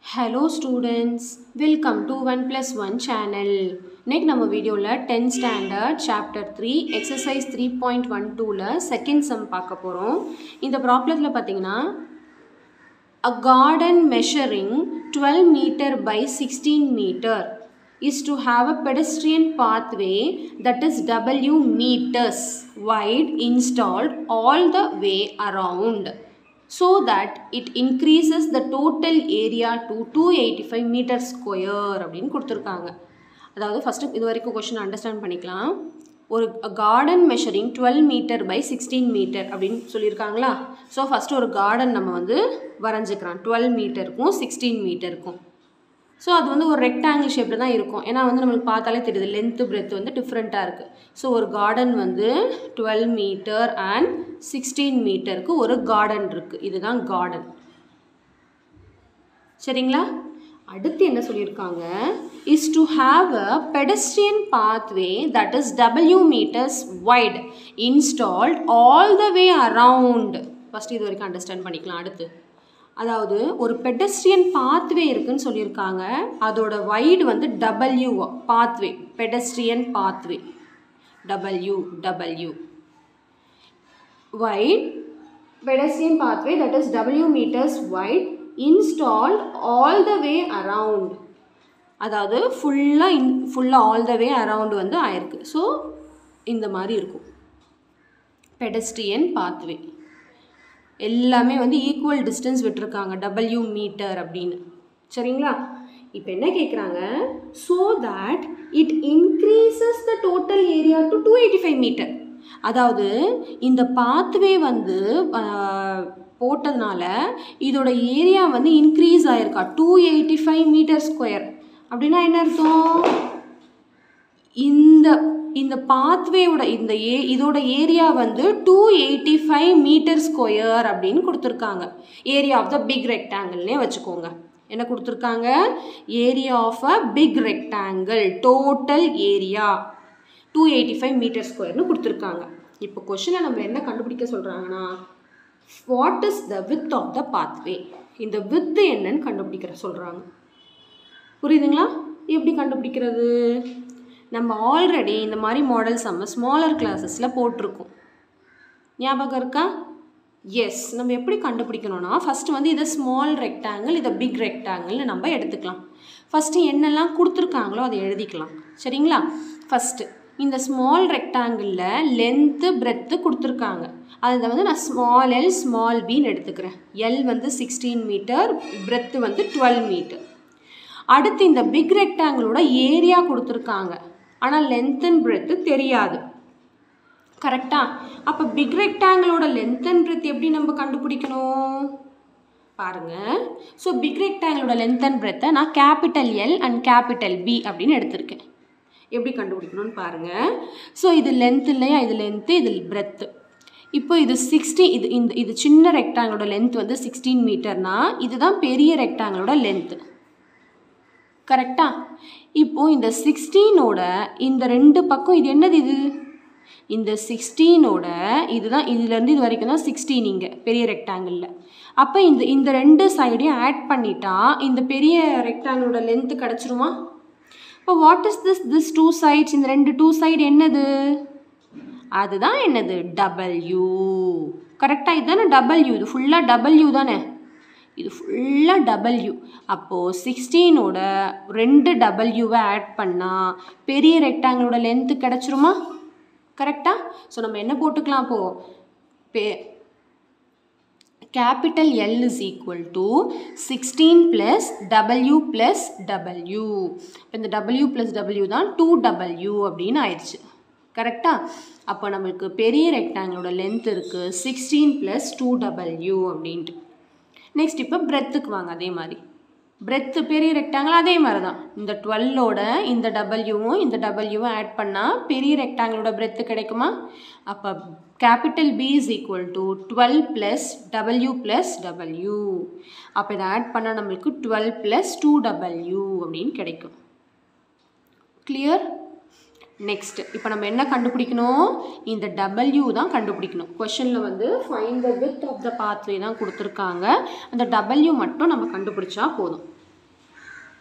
hello students welcome to one plus one channel இன்னைக்கு நம்ம வீடியோவில் tenth standard chapter three exercise three point one டூவில் second sum பார்க்க போகிறோம் இந்த ப்ராப்ளத்தில் பார்த்தீங்கன்னா A garden measuring 12 meter by 16 meter is to have a pedestrian pathway that is W meters wide installed all the way around so that it increases the total area to 285 meter square அப்படின்னு கொடுத்துருக்காங்க அதாவது first இது வரைக்கும் question understand பண்ணிக்கலாம் ஒரு garden measuring twelve metre by sixteen metre அப்படின்னு சொல்லியிருக்காங்களா so first ஒரு கார்டன் நம்ம வந்து வரைஞ்சிக்கிறோம் டுவெல் மீட்டருக்கும் சிக்ஸ்டீன் மீட்டருக்கும் ஸோ அது வந்து ஒரு ரெக்டாங்கிள் ஷேப்பில் தான் இருக்கும் ஏன்னா வந்து நம்மளுக்கு பார்த்தாலே தெரியுது லென்த்து பிரெத் வந்து டிஃப்ரெண்ட்டாக இருக்குது ஸோ ஒரு கார்டன் வந்து டுவெல் மீட்டர் அண்ட் சிக்ஸ்டீன் மீட்டருக்கு ஒரு கார்டன் இருக்குது இதுதான் கார்டன் சரிங்களா அடுத்து என்ன சொல்லியிருக்காங்க is to have a pedestrian pathway that is W metres wide installed all the way around first இது வரைக்கும் அண்டர்ஸ்டாண்ட் பண்ணிக்கலாம் அடுத்து அதாவது ஒரு பெடஸ்ட்ரியன் பாத்வே இருக்குன்னு சொல்லியிருக்காங்க அதோட வைடு வந்து W pathway pedestrian pathway W W wide pedestrian pathway that is W metres wide installed all the way around அதாவது ஃபுல்லாக இன் ஃபுல்லாக ஆல் த வே அரவுண்ட் வந்து ஆயிருக்கு ஸோ இந்த மாதிரி இருக்கும் பெடஸ்ட்ரியன் பாத்வே எல்லாமே வந்து ஈக்குவல் டிஸ்டன்ஸ் விட்டுருக்காங்க டபிள்யூ மீட்டர் அப்படின்னு சரிங்களா இப்போ என்ன கேட்குறாங்க so that it increases the total area to two eighty five metre அதாவது இந்த பாத்வே வந்து போட்டதுனால இதோட ஏரியா வந்து இன்க்ரீஸ் ஆயிருக்கா two eighty five metre square அப்படின்னா என்ன அர்த்தம் இந்த இந்த பாத்வேயோட இந்த ஏ இதோட ஏரியா வந்து two eighty five metre square அப்படின்னு கொடுத்துருக்காங்க ஏரியா ஆஃப் த பிக் ரெக்டாங்கிள்னே வச்சுக்கோங்க என்ன கொடுத்துருக்காங்க area of a big rectangle total area two eighty five metre ஸ்கொயர்னு கொடுத்துருக்காங்க இப்போ கொஷினை நம்ம என்ன கண்டுபிடிக்க சொல்கிறாங்கன்னா what is the width of the pathway இந்த வித்து என்னன்னு கண்டுபிடிக்கிற சொல்கிறாங்க புரியுதுங்களா எப்படி கண்டுபிடிக்கிறது நம்ம ஆல்ரெடி இந்த மாதிரி மாடல்ஸ் நம்ம ஸ்மாலர் கிளாஸஸில் போட்டிருக்கோம் ஞாபகம் இருக்கா எஸ் நம்ம எப்படி கண்டுபிடிக்கணும்னா ஃபஸ்ட்டு வந்து இதை ஸ்மால் ரெக்டாங்கிள் இதை பிக் ரெக்டாங்கிள்னு நம்ம எடுத்துக்கலாம் ஃபஸ்ட்டு என்னெல்லாம் கொடுத்துருக்காங்களோ அதை எழுதிக்கலாம் சரிங்களா ஃபஸ்ட்டு இந்த ஸ்மால் ரெக்டாங்கிளில் லென்த்து பிரெத்து கொடுத்துருக்காங்க அதை வந்து நான் ஸ்மால் எல் ஸ்மால் பின்னு எடுத்துக்கிறேன் எல் வந்து சிக்ஸ்டீன் மீட்டர் பிரெத்து வந்து டுவெல் மீட்டர் அடுத்து இந்த பிக் ரெக்டாங்கிளோட ஏரியா கொடுத்துருக்காங்க ஆனால் லென்த் அண்ட் பிரெத்து தெரியாது கரெக்டா அப்போ பிக் ரெக்டாங்கிளோட லென்த் அண்ட் பிரெத் எப்படி நம்ம கண்டுபிடிக்கணும் பாருங்க ஸோ பிக் ரெக்டாங்கிளோட லென்த் அண்ட் பிரெத்தை நான் capital L and capital B அப்படின்னு எடுத்திருக்கேன் எப்படி கண்டுபிடிக்கணும்னு பாருங்கள் ஸோ இது லென்த் இல்லையா இது லென்த்து இது பிரெத்து இப்போ இது சிக்ஸ்டி இது இந்த இது சின்ன ரெக்டாங்கிளோட லென்த் வந்து சிக்ஸ்டீன் மீட்டர்னா இதுதான் பெரிய ரெக்டாங்கிளோட லென்த்து கரெக்டா இப்போது இந்த சிக்ஸ்டீனோட இந்த ரெண்டு பக்கம் இது என்னது இது இந்த சிக்ஸ்டீனோட இதுதான் இதுலேருந்து இது வரைக்கும் தான் சிக்ஸ்டீன் இங்கே பெரிய ரெக்டாங்கிளில் அப்போ இந்த இந்த ரெண்டு சைடையும் ஆட் பண்ணிட்டா இந்த பெரிய ரெக்டாங்கிளோட லென்த்து கிடச்சிருமா இப்போ what is this this two sides இந்த ரெண்டு டூ சைடு என்னது அதுதான் என்னது டபுள்யூ கரெக்டாக இதுதானே டபுள்யூ இது ஃபுல்லாக டபுள்யூ தானே இது ஃபுல்லாக டபுள்யூ அப்போது சிக்ஸ்டீனோட ரெண்டு டபுள்யூவை ஆட் பண்ணால் பெரிய ரெக்டாங்கிளோட லென்த்து கிடச்சிருமா கரெக்டாக ஸோ நம்ம என்ன போட்டுக்கலாம் அப்போது பே capital L is equal to 16 plus W plus W இந்த W plus W தான் 2W அப்படின்னு ஆயிடுச்சு கரெக்டா அப்போ நம்மளுக்கு பெரிய ரெக்டாங்கிளோட லென்த் இருக்குது சிக்ஸ்டீன் ப்ளஸ் டூ டபுள்யூ அப்படின்ட்டு நெக்ஸ்ட் இப்போ பிரெத்துக்கு வாங்க அதே மாதிரி பிரெத்து பெரிய ரெக்டாங்கிள் அதே மாதிரி தான் இந்த டுவெல்லோட இந்த டபுள்யூவும் இந்த டபுள்யூவும் ஆட் பண்ணால் பெரிய ரெக்டாங்கிளோட பிரெத்து கிடைக்குமா அப்போ capital B is equal to twelve plus W plus W அப்போ இதை ஆட் பண்ணால் நம்மளுக்கு டுவெல் ப்ளஸ் டூ டபுள்யூ அப்படின்னு கிடைக்கும் கிளியர் நெக்ஸ்ட் இப்போ நம்ம என்ன கண்டுபிடிக்கணும் இந்த டபுள்யூ தான் கண்டுபிடிக்கணும் கொஷனில் வந்து find the width of the pathway தான் கொடுத்துருக்காங்க அந்த டபுள்யூ மட்டும் நம்ம கண்டுபிடிச்சா போதும்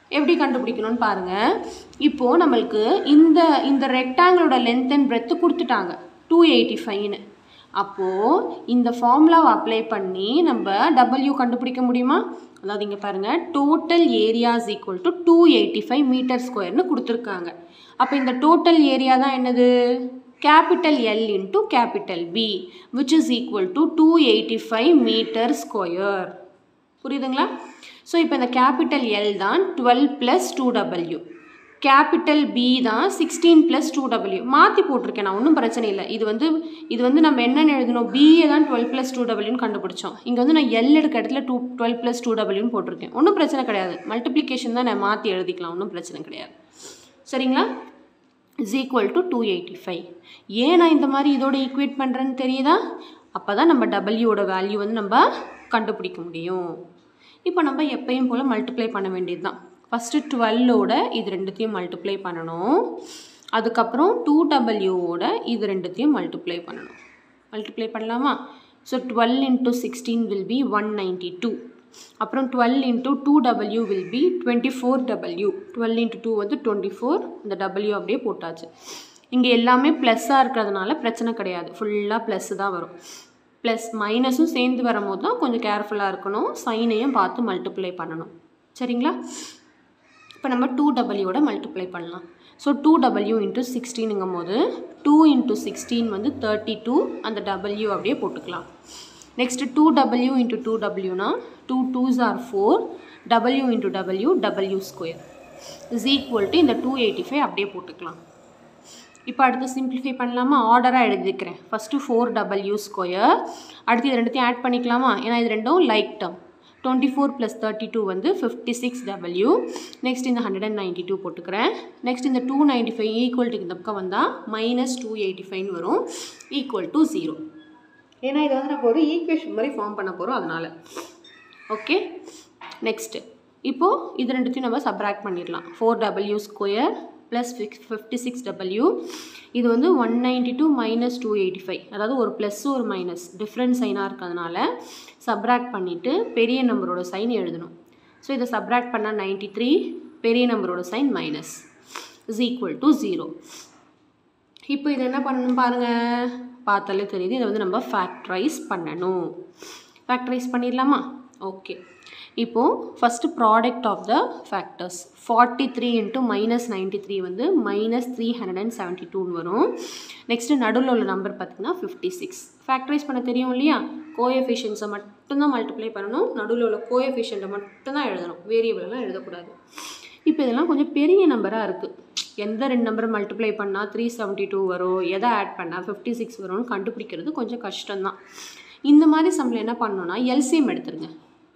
எப்படி கண்டுபிடிக்கணும்னு பாருங்கள் இப்போது நம்மளுக்கு இந்த இந்த ரெக்டாங்கிளோட லென்த் அண்ட் பிரெத்து கொடுத்துட்டாங்க டூ எயிட்டி ஃபைவ்னு அப்போது இந்த ஃபார்முலாவை அப்ளை பண்ணி நம்ம டபிள்யூ கண்டுபிடிக்க முடியுமா அதாவது இங்கே பாருங்கள் total areas equal to two eighty five metre ஸ்கொயர்னு கொடுத்துருக்காங்க அப்போ இந்த டோட்டல் ஏரியா தான் என்னது capital L into capital B which is equal to two eighty five metre square புரியுதுங்களா ஸோ இப்போ இந்த கேபிட்டல் எல் தான் twelve plus two W capital B தான் சிக்ஸ்டீன் ப்ளஸ் டூ டபிள்யூ மாற்றி போட்டிருக்கேன் நான் ஒன்றும் பிரச்சனை இல்லை இது வந்து இது வந்து நம்ம என்னென்னு எழுதணும் பிஏ தான் டுவெல் ப்ளஸ் டூ டபிள்யூன்னு கண்டுபிடிச்சோம் இங்கே வந்து நான் எல் எடுக்க இடத்துல டூ டுவெல் ப்ளஸ் டூ டபிள்யூன்னு போட்டிருக்கேன் ஒன்றும் பிரச்சனை கிடையாது மல்டிப்ளிகேஷன் தான் நான் மாற்றி எழுதிக்கலாம் ஒன்றும் பிரச்சனை கிடையாது சரிங்களா is equal to two eighty five ஏன் நான் இந்த மாதிரி இதோட ஈக்குவேட் பண்ணுறேன்னு தெரியுதா அப்போ தான் நம்ம டபிள்யூட வேல்யூ வந்து நம்ம கண்டுபிடிக்க முடியும் இப்போ நம்ம எப்பயும் போல் மல்டிப்ளை பண்ண வேண்டியது தான் ஃபஸ்ட்டு டுவெல்லோட இது ரெண்டுத்தையும் மல்டிப்ளை பண்ணணும் அதுக்கப்புறம் டூ டபிள்யூவோட இது ரெண்டுத்தையும் மல்டிப்ளை பண்ணணும் மல்டிப்ளை பண்ணலாமா so twelve into sixteen will be one ninety two அப்புறம் twelve into two W will be twenty four W twelve into two வந்து டுவெண்ட்டி ஃபோர் இந்த டபிள்யூ அப்படியே போட்டாச்சு இங்கே எல்லாமே ப்ளஸ்ஸாக இருக்கிறதுனால பிரச்சனை கிடையாது ஃபுல்லாக ப்ளஸ்ஸு தான் வரும் ப்ளஸ் மைனஸும் சேர்ந்து வரும்போது தான் கொஞ்சம் கேர்ஃபுல்லாக இருக்கணும் சைனையும் பார்த்து மல்டிப்ளை பண்ணணும் சரிங்களா இப்போ நம்ம டூ டபிள்யூட மல்டிப்ளை பண்ணலாம் ஸோ டூ டபிள்யூ இன்ட்டு சிக்ஸ்டீனுங்கும் போது டூ இன்ட்டு சிக்ஸ்டீன் வந்து தேர்ட்டி டூ அந்த டபிள்யூ அப்படியே போட்டுக்கலாம் next two W into two டபிள்யூனா two twos are four W into W W square is equal to இந்த டூ எயிட்டி ஃபைவ் அப்படியே போட்டுக்கலாம் இப்போ அடுத்து சிம்பிளிஃபை பண்ணலாமா ஆர்டராக எழுதிக்கிறேன் ஃபஸ்ட்டு ஃபோர் டபிள்யூ ஸ்கொயர் அடுத்து இது ரெண்டுத்தையும் ஆட் பண்ணிக்கலாமா ஏன்னா இது ரெண்டும் like term twenty four plus thirty two வந்து ஃபிஃப்டி சிக்ஸ் டபிள்யூ நெக்ஸ்ட் இந்த ஹண்ட்ரட் அண்ட் நைன்ட்டி டூ போட்டுக்கிறேன் நெக்ஸ்ட் இந்த two ninety five equal to இந்த பக்கம் வந்தால் மைனஸ் டூ எயிட்டி ஃபைவ்னு வரும் ஈக்குவல் டு ஜீரோ ஏன்னா இதை வந்து நம்ம ஒரு ஈக்குவேஷன் மாதிரி ஃபார்ம் பண்ண போகிறோம் அதனால் ஓகே நெக்ஸ்ட்டு இப்போது இது ரெண்டுத்தையும் நம்ம சப்ராக்ட் பண்ணிடலாம் four W square plus fix fifty six W இது வந்து one ninety two minus two eighty five அதாவது ஒரு ப்ளஸ் ஒரு மைனஸ் டிஃப்ரெண்ட் சைனாக இருக்கிறதுனால சப்ராக்ட் பண்ணிவிட்டு பெரிய நம்பரோட சைன் எழுதணும் ஸோ இதை சப்ராக்ட் பண்ணால் நைன்ட்டி த்ரீ பெரிய நம்பரோட sign minus is equal to zero இப்போ இது என்ன பண்ணணும் பாருங்கள் பார்த்தாலே தெரியுது இதை வந்து நம்ம ஃபேக்ட்ரைஸ் பண்ணணும் ஃபேக்ட்ரைஸ் பண்ணிடலாமா ஓகே இப்போது first product of the factors forty three into minus ninety three வந்து minus three hundred and seventy டூன்னு வரும் நெக்ஸ்ட்டு நடுவில் உள்ள நம்பர் பார்த்திங்கன்னா ஃபிஃப்டி சிக்ஸ் ஃபேக்டரைஸ் பண்ண தெரியும் இல்லையா கோஎஃபிஷியன்ஸை மட்டும்தான் மல்டிப்ளை பண்ணணும் நடுவில் உள்ள கோஎஃபிஷியண்ட்டை மட்டும்தான் எழுதணும் வேரியபிளெல்லாம் எழுதக்கூடாது இப்போ இதெல்லாம் கொஞ்சம் பெரிய நம்பராக இருக்குது எந்த ரெண்டு நம்பரை மல்டிப்ளை பண்ணால் த்ரீ செவன்ட்டி டூ வரும் எதை ஆட் பண்ணால் ஃபிஃப்டி சிக்ஸ் வரும்னு கண்டுபிடிக்கிறது கொஞ்சம் கஷ்டம்தான் இந்த மாதிரி சம்பளம் என்ன பண்ணணும்னா எல்சிஎம் எடுத்துருங்க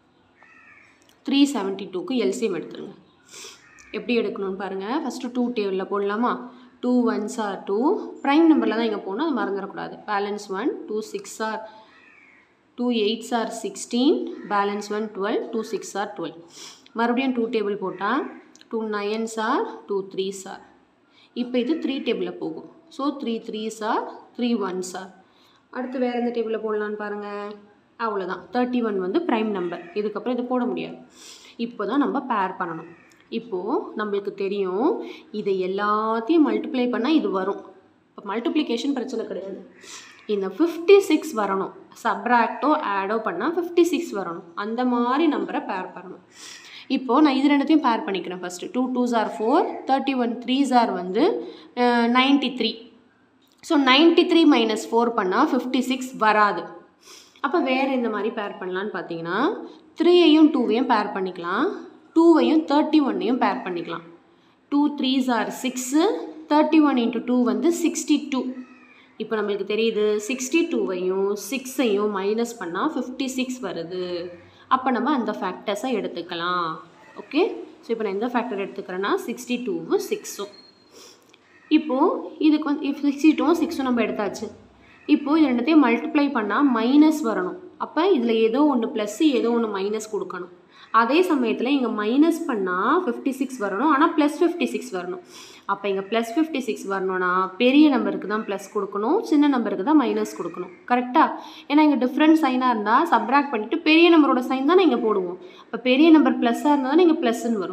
த்ரீ செவன்ட்டி டூக்கு எல்சிஎம் எடுத்துருங்க எப்படி எடுக்கணும்னு பாருங்கள் ஃபஸ்ட்டு டூ டேபிளில் போடலாமா two ones are two prime நம்பரில் தான் இங்கே போகணும் அது மறந்துடக்கூடாது balance one two six are two eights are sixteen balance one twelve two six are twelve மறுபடியும் டூ டேபிள் போட்டால் two nines are two threes are இப்போ இது த்ரீ டேபிளில் போகும் so three threes are three ones are அடுத்து வேறு எந்த டேபிளில் போடலான்னு பாருங்கள் அவ்வளோதான் தேர்ட்டி ஒன் வந்து ப்ரைம் நம்பர் இதுக்கப்புறம் இது போட முடியாது இப்போ தான் நம்ம பேர் பண்ணணும் இப்போது நம்மளுக்கு தெரியும் இதை எல்லாத்தையும் மல்டிப்ளை பண்ணால் இது வரும் இப்போ மல்டிப்ளிகேஷன் பிரச்சனை கிடையாது இந்த ஃபிஃப்டி சிக்ஸ் வரணும் சப்ராக்டோ ஆடோ பண்ணால் ஃபிஃப்டி சிக்ஸ் வரணும் அந்த மாதிரி நம்பரை பேர் பண்ணணும் இப்போது நான் இது ரெண்டுத்தையும் பேர் பண்ணிக்கிறேன் first two twos are four thirty one threes are வந்து ninety three so ninety three minus four பண்ணால் ஃபிஃப்டி சிக்ஸ் வராது அப்போ வேறு இந்த மாதிரி பேர் பண்ணலான்னு பார்த்தீங்கன்னா த்ரீயையும் டூவையும் பேர் பண்ணிக்கலாம் டூவையும் தேர்ட்டி ஒன்னையும் பேர் பண்ணிக்கலாம் two threes are six thirty one into two வந்து சிக்ஸ்டி டூ இப்போ நம்மளுக்கு தெரியுது சிக்ஸ்டி டூவையும் சிக்ஸையும் மைனஸ் பண்ணால் ஃபிஃப்டி சிக்ஸ் வருது அப்போ நம்ம அந்த ஃபேக்டர்ஸை எடுத்துக்கலாம் ஓகே ஸோ இப்போ நான் எந்த ஃபேக்டர் எடுத்துக்கிறேன்னா சிக்ஸ்டி டூவும் சிக்ஸும் இப்போது இதுக்கு வந்து இப்போ சிக்ஸ்டி டூவும் சிக்ஸும் நம்ம எடுத்தாச்சு இப்போது இது ரெண்டுத்தையும் மல்டிப்ளை பண்ணால் மைனஸ் வரணும் அப்போ இதில் ஏதோ ஒன்று ப்ளஸ்ஸு ஏதோ ஒன்று மைனஸ் கொடுக்கணும் அதே சமயத்தில் இங்கே மைனஸ் பண்ணால் ஃபிஃப்டி சிக்ஸ் வரணும் ஆனால் ப்ளஸ் ஃபிஃப்டி சிக்ஸ் வரணும் அப்போ இங்கே ப்ளஸ் ஃபிஃப்டி சிக்ஸ் வரணும்னா பெரிய நம்பருக்கு தான் ப்ளஸ் கொடுக்கணும் சின்ன நம்பருக்கு தான் மைனஸ் கொடுக்கணும் கரெக்டாக ஏன்னா இங்கே டிஃப்ரெண்ட் சைனாக இருந்தால் சப்ராக்ட் பண்ணிவிட்டு பெரிய நம்பரோட சைன் தான் இங்கே போடுவோம் இப்போ பெரிய நம்பர் ப்ளஸ்ஸாக இருந்தால் தான் இங்கே ப்ளஸ்ன்னு வரும்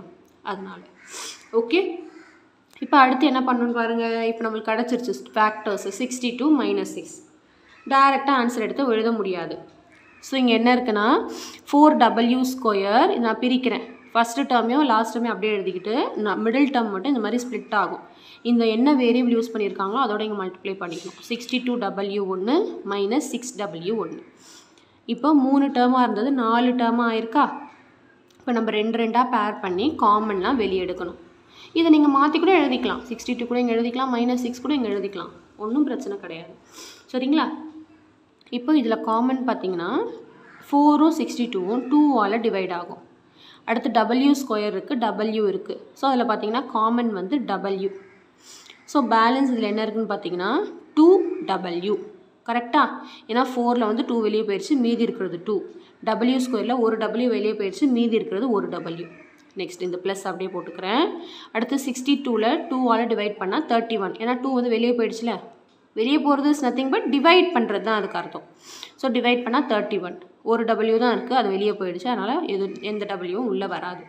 அதனால ஓகே இப்போ அடுத்து என்ன பண்ணணும்னு பாருங்கள் இப்போ நம்மளுக்கு கிடச்சிருச்சு factors sixty two minus six டேரெக்டாக ஆன்சர் எடுத்து எழுத முடியாது ஸோ இங்கே என்ன இருக்குன்னா ஃபோர் டபிள்யூ ஸ்கொயர் நான் பிரிக்கிறேன் ஃபஸ்ட்டு டேர்மையும் லாஸ்ட் டேர்மையும் அப்படியே எழுதிக்கிட்டு நான் மிடில் டேர்ம் மட்டும் இந்த மாதிரி ஸ்ப்ளிட் ஆகும் இந்த என்ன வேரியபிள் யூஸ் பண்ணியிருக்காங்களோ அதோட இங்கே மல்டிப்ளை பண்ணிக்கணும் சிக்ஸ்டி டூ டபிள்யூ ஒன்று மைனஸ் சிக்ஸ் டபிள்யூ ஒன்று இப்போ மூணு டேர்மாக இருந்தது நாலு டேர்மாக ஆயிருக்கா இப்போ நம்ம ரெண்டு ரெண்டாக பேர் பண்ணி காமன்லாம் வெளியே எடுக்கணும் இதை நீங்கள் மாற்றி கூட எழுதிக்கலாம் சிக்ஸ்டி டூ கூட இங்கே எழுதிக்கலாம் மைனஸ் சிக்ஸ் கூட இங்கே எழுதிக்கலாம் ஒன்றும் பிரச்சனை கிடையாது சரிங்களா இப்போ இதில் காமன் பார்த்தீங்கன்னா ஃபோரும் சிக்ஸ்டி டூவும் டூவால் டிவைட் ஆகும் அடுத்து டபுள்யூ ஸ்கொயர் இருக்குது டபுள்யூ இருக்குது ஸோ அதில் பார்த்தீங்கன்னா காமன் வந்து டபுள்யூ ஸோ பேலன்ஸ் இதில் என்ன இருக்குன்னு பார்த்தீங்கன்னா டூ டபுள்யூ கரெக்டாக ஏன்னா ஃபோரில் வந்து டூ வெளியே போயிடுச்சு மீதி இருக்கிறது டூ டபுள்யூ ஸ்கொயரில் ஒரு டபுள்யூ வெளியே போயிடுச்சு மீதி இருக்கிறது ஒரு டபுள்யூ நெக்ஸ்ட் இந்த ப்ளஸ் அப்படியே போட்டுக்கிறேன் அடுத்து சிக்ஸ்டி டூவில் டூவால் டிவைட் பண்ணால் தேர்ட்டி ஒன் ஏன்னா டூ வந்து வெளியே போயிடுச்சுல வெளியே போகிறது இஸ் நத்திங் பட் டிவைட் பண்ணுறது தான் அதுக்கு அர்த்தம் ஸோ டிவைட் பண்ணால் தேர்ட்டி ஒன் ஒரு டபுள்யூ தான் இருக்குது அது வெளியே போயிடுச்சு அதனால் எது எந்த டபுள்யூவும் உள்ளே வராது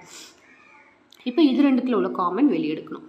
இப்போ இது ரெண்டுத்தில் உள்ள காமன் வெளியே எடுக்கணும்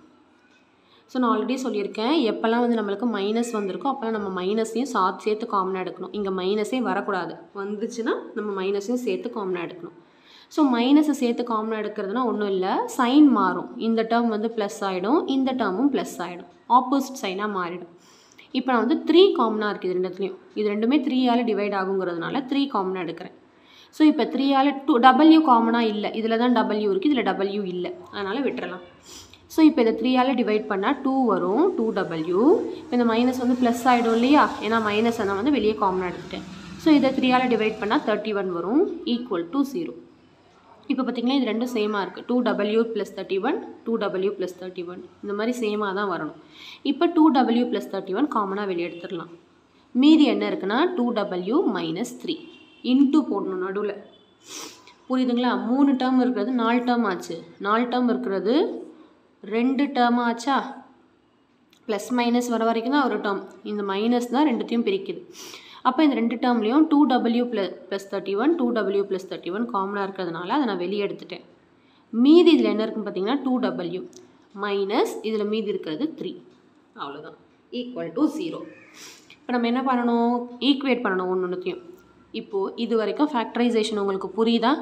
ஸோ நான் ஆல்ரெடி சொல்லியிருக்கேன் எப்போல்லாம் வந்து நம்மளுக்கு மைனஸ் வந்திருக்கோ அப்போல்லாம் நம்ம மைனஸையும் சாத் சேர்த்து காமனாக எடுக்கணும் இங்கே மைனஸே வரக்கூடாது வந்துச்சுன்னா நம்ம மைனஸையும் சேர்த்து காமனாக எடுக்கணும் ஸோ மைனஸை சேர்த்து காமனாக எடுக்கிறதுனா ஒன்றும் இல்லை சைன் மாறும் இந்த டேர்ம் வந்து ப்ளஸ் ஆகிடும் இந்த டேர்மும் ப்ளஸ் ஆகிடும் ஆப்போசிட் சைனாக மாறிடும் இப்போ நான் வந்து த்ரீ காமனாக இருக்குது இது ரெண்டுத்துலேயும் இது ரெண்டுமே த்ரீயால் டிவைட் ஆகுங்கிறதுனால த்ரீ காமனாக எடுக்கிறேன் ஸோ இப்போ த்ரீயால் டூ டபுள்யூ காமனாக இல்லை இதில் தான் டபுள்யூ இருக்குது இதில் டபுள்யூ இல்லை அதனால் விட்டுறலாம் ஸோ இப்போ இதை த்ரீயால் டிவைட் பண்ணால் டூ வரும் டூ டபுள்யூ இப்போ இந்த மைனஸ் வந்து ப்ளஸ் ஆகிடும் இல்லையா ஏன்னா மைனஸ் நான் வந்து வெளியே காமனாக எடுத்துட்டேன் ஸோ இதை த்ரீயால் டிவைட் பண்ணால் தேர்ட்டி ஒன் வரும் ஈக்குவல் டு ஜீரோ இப்போ பார்த்தீங்கன்னா இது ரெண்டும் சேமாக இருக்குது two W plus thirty one two W plus thirty one இந்த மாதிரி சேமாக தான் வரணும் இப்போ two W plus thirty one காமனாக வெளியே எடுத்துடலாம் மீதி என்ன இருக்குன்னா two W minus three into போடணும் நடுவில் புரியுதுங்களா மூணு டேர்ம் இருக்கிறது நாலு டேர்ம் ஆச்சு நாலு டேர்ம் இருக்கிறது ரெண்டு டேர்ம் ஆச்சா ப்ளஸ் மைனஸ் வர வரைக்கும் தான் ஒரு டேர்ம் இந்த மைனஸ் தான் ரெண்டுத்தையும் பிரிக்குது அப்போ இந்த ரெண்டு டேர்ம்லேயும் two W plus plus thirty one two W plus thirty one காமனாக இருக்கிறதுனால அதை நான் வெளியே எடுத்துட்டேன் மீதி இதில் என்ன இருக்குன்னு பார்த்தீங்கன்னா டூ டபுள்யூ மைனஸ் இதில் மீதி இருக்கிறது த்ரீ அவ்வளோதான் ஈக்குவல் டு ஜீரோ இப்போ நம்ம என்ன பண்ணணும் ஈக்குவேட் பண்ணணும் ஒன்று ஒன்றுத்தையும் இப்போது இது வரைக்கும் ஃபேக்டரைசேஷன் உங்களுக்கு புரியுதா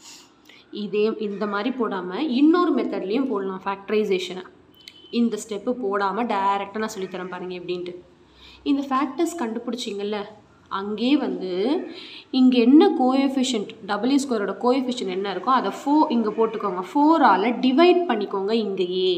இதே இந்த மாதிரி போடாமல் இன்னொரு மெத்தட்லேயும் போடலாம் ஃபேக்டரைசேஷனை இந்த ஸ்டெப்பு போடாமல் டைரெக்டாக நான் சொல்லித்தரேன் பாருங்கள் எப்படின்ட்டு இந்த ஃபேக்டர்ஸ் கண்டுபிடிச்சிங்கல்ல அங்கே வந்து இங்கே என்ன கோஎஃபிஷியன்ட் டபுள்யூ ஸ்கொயரோட கோஎஃபிஷியன்ட் என்ன இருக்கோ அதை ஃபோ இங்கே போட்டுக்கோங்க ஃபோரால் டிவைட் பண்ணிக்கோங்க இங்கேயே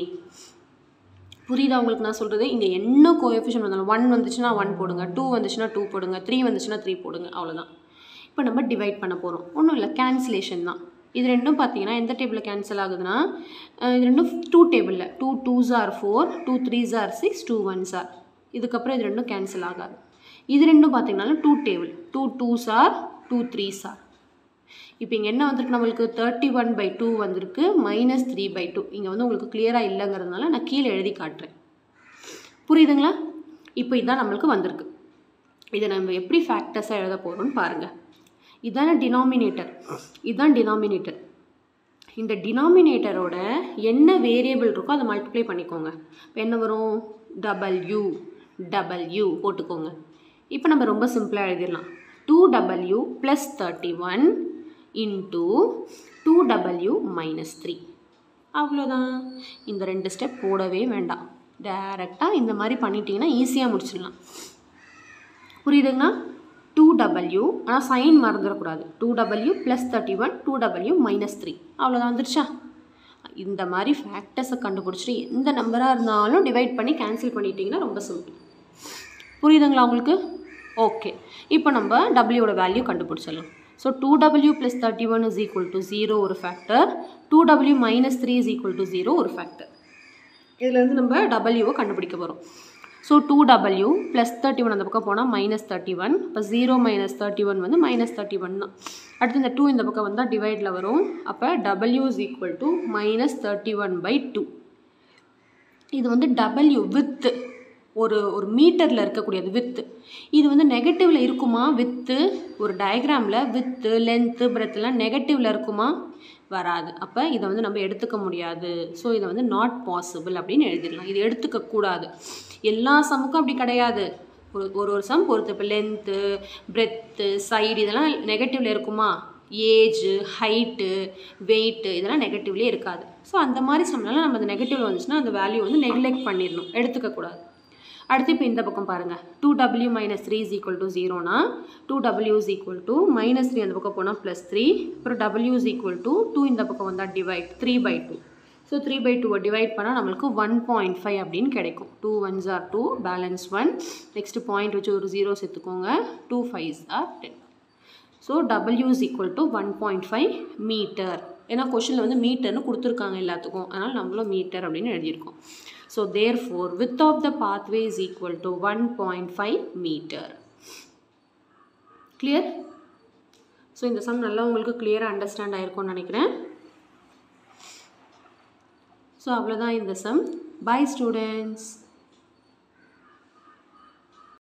புரியுதா உங்களுக்கு நான் சொல்கிறது இங்கே என்ன கோஎஃபிஷியன்ட் வந்தாலும் ஒன் வந்துச்சுன்னா ஒன் போடுங்க டூ வந்துச்சுன்னா டூ போடுங்க த்ரீ வந்துச்சுன்னா த்ரீ போடுங்க அவ்வளோதான் இப்போ நம்ம டிவைட் பண்ண போகிறோம் ஒன்றும் இல்லை கேன்சலேஷன் தான் இது ரெண்டும் பார்த்தீங்கன்னா எந்த டேபிளில் கேன்சல் ஆகுதுன்னா இது ரெண்டும் டூ டேபிளில் two twos are four two threes are six two ones are இதுக்கப்புறம் இது ரெண்டும் கேன்சல் ஆகாது இது ரெண்டும் பார்த்தீங்கன்னா two table two twos are two threes are இப்போ இங்கே என்ன வந்திருக்கு நம்மளுக்கு தேர்ட்டி ஒன் பை டூ வந்திருக்கு மைனஸ் த்ரீ பை டூ இங்கே வந்து உங்களுக்கு கிளியராக இல்லைங்கிறதுனால நான் கீழே எழுதி காட்டுறேன் புரியுதுங்களா இப்போ இதுதான் நம்மளுக்கு வந்திருக்கு இதை நம்ம எப்படி ஃபேக்டர்ஸாக எழுத போகிறோம்னு பாருங்கள் இதுதானே டினாமினேட்டர் இதுதான் டினாமினேட்டர் இந்த டினாமினேட்டரோட என்ன வேரியபிள் இருக்கோ அதை மல்டிப்ளை பண்ணிக்கோங்க இப்போ என்ன வரும் டபுள்யூ டபுள்யூ போட்டுக்கோங்க இப்போ நம்ம ரொம்ப சிம்பிளாக எழுதிடலாம் two W plus thirty one into two W minus three அவ்வளோதான் இந்த ரெண்டு ஸ்டெப் போடவே வேண்டாம் டேரெக்டாக இந்த மாதிரி பண்ணிட்டீங்கன்னா ஈஸியாக முடிச்சிடலாம் புரியுதுங்களா டூ டபுள்யூ ஆனால் சைன் மறந்துடக்கூடாது two W plus thirty one two W minus three அவ்வளோதான் வந்துருச்சா இந்த மாதிரி ஃபேக்டர்ஸை கண்டுபிடிச்சிட்டு எந்த நம்பராக இருந்தாலும் டிவைட் பண்ணி கேன்சல் பண்ணிட்டீங்கன்னா ரொம்ப சிம்பிள் புரியுதுங்களா உங்களுக்கு ஓகே இப்போ நம்ம டபிள்யூட வேல்யூ கண்டுபிடிச்சிடலாம் so two W plus thirty one is equal to zero ஒரு factor two W minus three is equal to zero ஒரு ஃபேக்டர் இதுலேருந்து நம்ம டபிள்யூவை கண்டுபிடிக்க போகிறோம் so two W plus thirty one அந்த பக்கம் போனால் மைனஸ் தேர்ட்டி ஒன் இப்போ ஜீரோ மைனஸ் தேர்ட்டி ஒன் வந்து மைனஸ் தேர்ட்டி ஒன் தான் அடுத்து இந்த டூ இந்த பக்கம் வந்தால் டிவைடில் வரும் அப்போ W is equal to minus thirty one by two இது வந்து டபிள்யூ வித்து ஒரு ஒரு மீட்டரில் இருக்கக்கூடியது வித்து இது வந்து நெகட்டிவில் இருக்குமா வித்து ஒரு டயக்ராமில் வித்து லென்த்து பிரெத்லாம் நெகட்டிவில் இருக்குமா வராது அப்போ இதை வந்து நம்ம எடுத்துக்க முடியாது ஸோ இதை வந்து நாட் பாசிபிள் அப்படின்னு எழுதிடலாம் இது எடுத்துக்க கூடாது எல்லா சமுக்கும் அப்படி கிடையாது ஒரு ஒரு ஒரு சம் பொறுத்து இப்போ லென்த்து பிரெத்து சைடு இதெல்லாம் நெகட்டிவில் இருக்குமா ஏஜு ஹைட்டு வெயிட்டு இதெல்லாம் நெகட்டிவ்லேயே இருக்காது ஸோ அந்த மாதிரி சம்லாம் நம்ம அந்த நெகட்டிவில் வந்துச்சுன்னா அந்த வேல்யூ வந்து நெக்லெக்ட் பண்ணிடணும் எடுத்துக்கக்கூடாது அடுத்து இப்போ இந்த பக்கம் பாருங்கள் two W minus three is equal to ஜீரோனா two W is equal to minus three அந்த பக்கம் போனால் ப்ளஸ் த்ரீ அப்புறம் W is equal to two இந்த பக்கம் வந்தால் divide three by two so three by டூவை டிவைட் பண்ணால் நம்மளுக்கு ஒன் பாயிண்ட் ஃபைவ் அப்படின்னு கிடைக்கும் two ones are two balance one next point வச்சு ஒரு ஜீரோ சேர்த்துக்கோங்க two fives are ten so W is equal to one point five metre ஏன்னா கொஷனில் வந்து மீட்டர்னு கொடுத்துருக்காங்க எல்லாத்துக்கும் அதனால் நம்மளும் மீட்டர் அப்படின்னு எழுதியிருக்கோம் so therefore width of the pathway is equal to one point five metre clear so இந்த சம் நல்லா உங்களுக்கு கிளியராக அண்டர்ஸ்டாண்ட் ஆயிருக்கும்னு நினைக்கிறேன் ஸோ அவ்வளோதான் இந்த சம் பை ஸ்டூடெண்ட்ஸ்